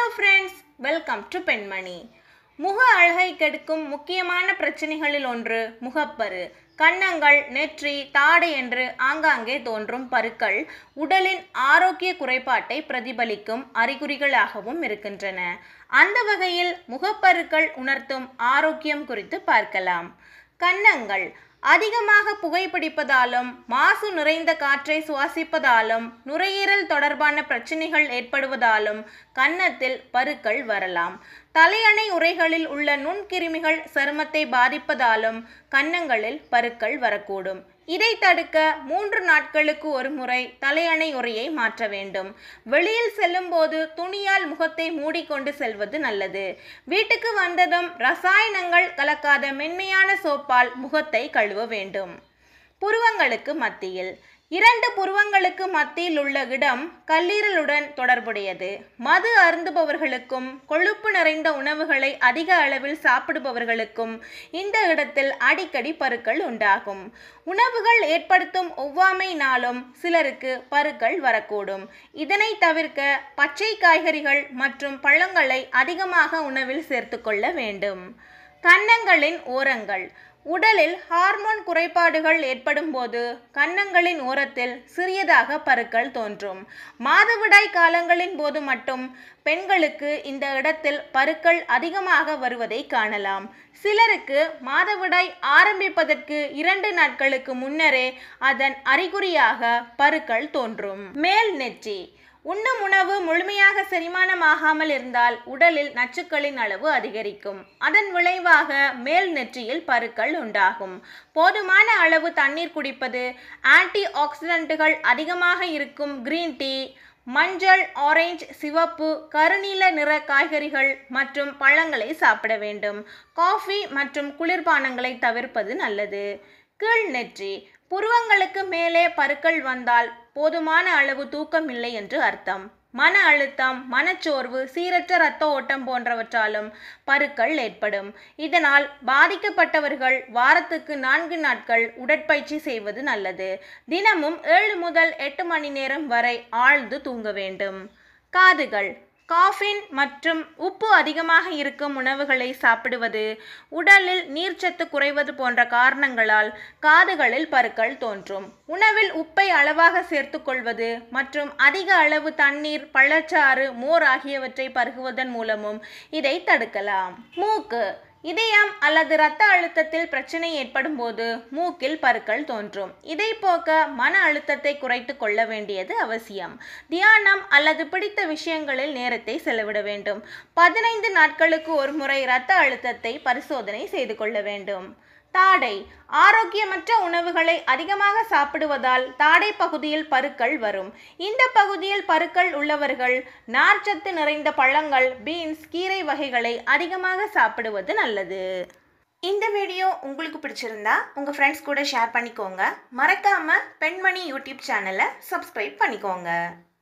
friends welcome to பெண்மணி முக அழகை கெடுக்கும் முக்கியமான பிரச்சனைகளில் ஒன்று முகப்பரு கன்னங்கள் நெற்றி தாடை என்று ஆங்காங்கே தோன்றும் பருக்கள் உடலின் ஆரோக்கிய குறைபாட்டை பிரதிபலிக்கும் அறிகுறிகளாகவும் இருக்கின்றன அந்த வகையில் முகப்பருக்கள் உணர்த்தும் ஆரோக்கியம் குறித்து பார்க்கலாம் கன்னங்கள் அதிகமாக புகைப்பிடிப்பதாலும் மாசு நிறைந்த காற்றை சுவாசிப்பதாலும் நுரையீரல் தொடர்பான பிரச்சனைகள் ஏற்படுவதாலும் கன்னத்தில் பருக்கள் வரலாம் தலையணை உரைகளில் உள்ள நுண்கிருமிகள் சருமத்தை பாதிப்பதாலும் கன்னங்களில் பருக்கள் வரக்கூடும் இதை தடுக்க மூன்று நாட்களுக்கு ஒரு முறை தலையணை உரையை மாற்ற வேண்டும் வெளியில் செல்லும்போது துணியால் முகத்தை மூடிக்கொண்டு செல்வது நல்லது வீட்டுக்கு வந்ததும் ரசாயனங்கள் கலக்காத மென்மையான சோப்பால் முகத்தை கழுவ வேண்டும் புருவங்களுக்கு மத்தியில் இரண்டு புருவங்களுக்கு மத்தியில் உள்ள இடம் கல்லீரலுடன் தொடர்புடையது மது அருந்துபவர்களுக்கும் கொழுப்பு நிறைந்த உணவுகளை அதிக அளவில் சாப்பிடுபவர்களுக்கும் இந்த இடத்தில் அடிக்கடி பருக்கள் உண்டாகும் உணவுகள் ஏற்படுத்தும் ஒவ்வாமையினாலும் சிலருக்கு பருக்கள் வரக்கூடும் இதனை தவிர்க்க பச்சை காய்கறிகள் மற்றும் பழங்களை அதிகமாக உணவில் சேர்த்துக்கொள்ள வேண்டும் கன்னங்களின் ஓரங்கள் உடலில் ஹார்மோன் குறைபாடுகள் ஏற்படும் போது கன்னங்களின் ஓரத்தில் சிறியதாக பருக்கள் தோன்றும் மாதவிடாய் காலங்களின் போது மட்டும் பெண்களுக்கு இந்த இடத்தில் பருக்கள் அதிகமாக வருவதை காணலாம் சிலருக்கு மாதவிடாய் ஆரம்பிப்பதற்கு இரண்டு நாட்களுக்கு முன்னரே அதன் அறிகுறியாக பருக்கள் தோன்றும் மேல் நெற்றி உண்ணும் உணவு முழுமையாக செரிமானமாகாமல் இருந்தால் உடலில் நச்சுக்களின் அளவு அதிகரிக்கும் அதன் விளைவாக மேல் நெற்றியில் பருக்கள் உண்டாகும் போதுமான அளவு தண்ணீர் குடிப்பது ஆன்டி ஆக்சிடென்ட்டுகள் அதிகமாக இருக்கும் கிரீன் டீ மஞ்சள் ஆரஞ்சு சிவப்பு கருநீல நிற காய்கறிகள் மற்றும் பழங்களை சாப்பிட வேண்டும் காஃபி மற்றும் குளிர்பானங்களை தவிர்ப்பது நல்லது கீழ் நெற்றி புருவங்களுக்கு மேலே பருக்கள் வந்தால் போதுமான அளவு தூக்கம் இல்லை என்று அர்த்தம் மன அழுத்தம் மனச்சோர்வு சீரற்ற இரத்த ஓட்டம் போன்றவற்றாலும் பருக்கள் ஏற்படும் இதனால் பாதிக்கப்பட்டவர்கள் வாரத்துக்கு நான்கு நாட்கள் உடற்பயிற்சி செய்வது நல்லது தினமும் ஏழு முதல் எட்டு மணி நேரம் வரை ஆழ்ந்து தூங்க வேண்டும் காதுகள் காஃபின் மற்றும் உப்பு அதிகமாக இருக்கும் உணவுகளை சாப்பிடுவது உடலில் நீர்ச்சத்து குறைவது போன்ற காரணங்களால் காதுகளில் பருக்கள் தோன்றும் உணவில் உப்பை அளவாக சேர்த்துக்கொள்வது மற்றும் அதிக அளவு தண்ணீர் பழச்சாறு மோர் ஆகியவற்றை பருகுவதன் மூலமும் இதை தடுக்கலாம் மூக்கு இதயம் அல்லது இரத்த அழுத்தத்தில் பிரச்சனை ஏற்படும் போது மூக்கில் பருக்கள் தோன்றும் இதை போக்க மன அழுத்தத்தை குறைத்து கொள்ள வேண்டியது அவசியம் தியானம் அல்லது பிடித்த விஷயங்களில் நேரத்தை செலவிட வேண்டும் பதினைந்து நாட்களுக்கு ஒரு முறை இரத்த அழுத்தத்தை பரிசோதனை செய்து கொள்ள வேண்டும் தாடை ஆரோக்கியமற்ற உணவுகளை அதிகமாக சாப்பிடுவதால் தாடை பகுதியில் பருக்கள் வரும் இந்த பகுதியில் பருக்கள் உள்ளவர்கள் நார்ச்சத்து நிறைந்த பழங்கள் பீன்ஸ் கீரை வகைகளை அதிகமாக சாப்பிடுவது நல்லது இந்த வீடியோ உங்களுக்கு பிடிச்சிருந்தா உங்கள் ஃப்ரெண்ட்ஸ் கூட ஷேர் பண்ணிக்கோங்க மறக்காமல் பெண்மணி யூடியூப் சேனலை சப்ஸ்கிரைப் பண்ணிக்கோங்க